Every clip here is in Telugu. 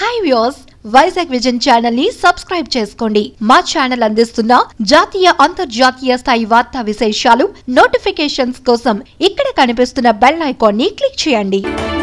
Hi views Vizag vision channel ని సబ్స్క్రైబ్ చేసుకోండి మా ఛానల్ అందిస్తున్న జాతీయ అంతర్జాతీయ స్థాయి వార్తా విశేషాలు నోటిఫికేషన్స్ కోసం ఇక్కడ కనిపిస్తున్న బెల్ ఐకాన్ ని క్లిక్ చేయండి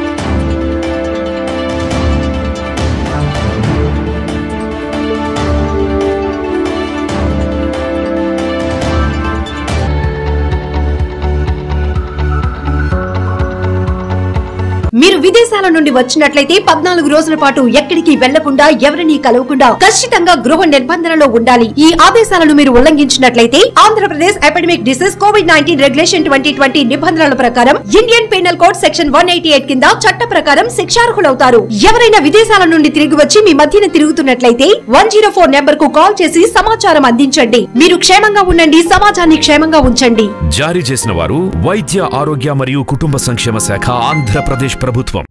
మీరు విదేశాల నుండి వచ్చినట్లయితే పద్నాలుగు రోజుల పాటు ఎక్కడికి వెళ్లకుండా ఎవరిని కలవకుండా ఖచ్చితంగా గృహ నిర్బంధనలో ఉండాలి ఈ ఆదేశాలను మీరు ఉల్లంఘించినట్లయితే Andhra Pradesh epidemic disease covid nineteen regulation twenty twenty నిబంధనల ప్రకారం Indian penal code section one eighty eight కింద చట్ట ప్రకారం శిక్షార్హులవుతారు ఎవరైనా విదేశాల నుండి తిరిగి వచ్చి మీ మధ్యన తిరుగుతున్నట్లయితే వన్ జీరో ఫోర్ నెంబర్ కు కాల్ చేసి సమాచారం అందించండి మీరు క్షేమంగా ఉండండి సమాజాన్ని క్షేమంగా ఉంచండి జారీ చేసిన వారు వైద్య ఆరోగ్య మరియు కుటుంబ సంక్షేమ శాఖ ఆంధ్రప్రదేశ్ ప్రభుత్వం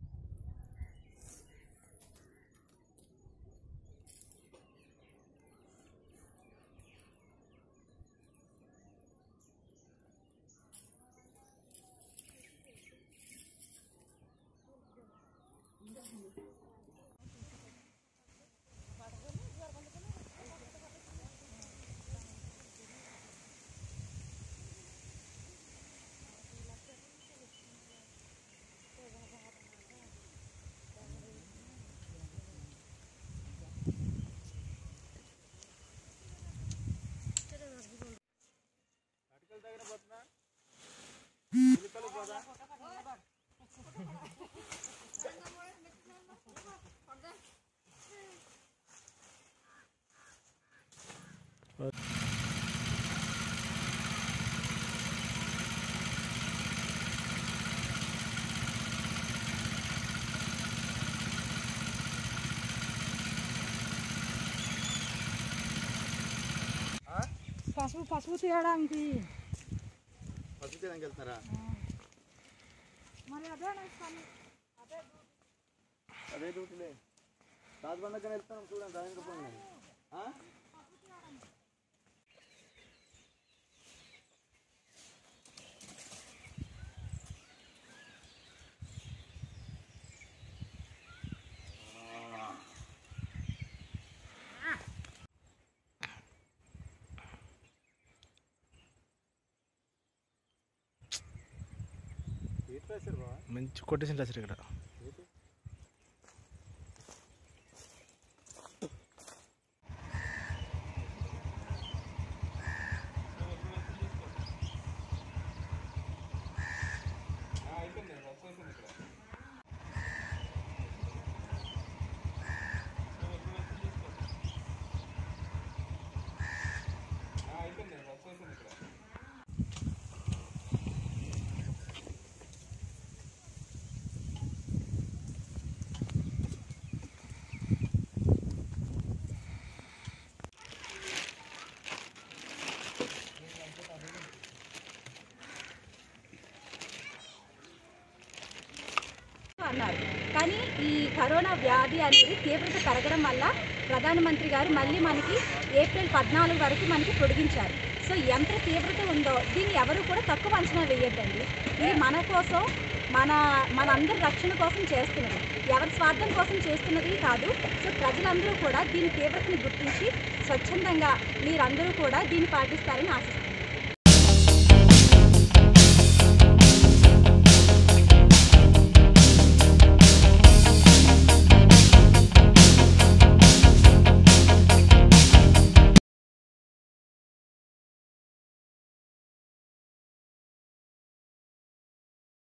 పసుపు పసుపు తీయడానికి పసుపు తీయడానికి వెళ్తున్నారా మరి అదే నాకు పని. అదే అదే డ్యూటీలే రాజబండకని వెళ్తున్నాం చూడండి రాజేంద్ర పోయింది మంచి కొట్టేసిన రాశారు ఇక్కడ అన్నారు కానీ ఈ కరోనా వ్యాధి అనేది తీవ్రత పెరగడం వల్ల ప్రధానమంత్రి గారు మళ్ళీ మనకి ఏప్రిల్ పద్నాలుగు వరకు మనకి పొడిగించారు సో ఎంత తీవ్రత ఉందో దీన్ని ఎవరు కూడా తక్కువ అంచనా వేయొద్దండి ఇది మన కోసం మన మనందరి రక్షణ కోసం చేస్తున్నది ఎవరి స్వార్థం కోసం చేస్తున్నది కాదు సో ప్రజలందరూ కూడా దీని తీవ్రతని గుర్తించి స్వచ్ఛందంగా మీరందరూ కూడా దీన్ని పాటిస్తారని ఆశిస్తున్నాను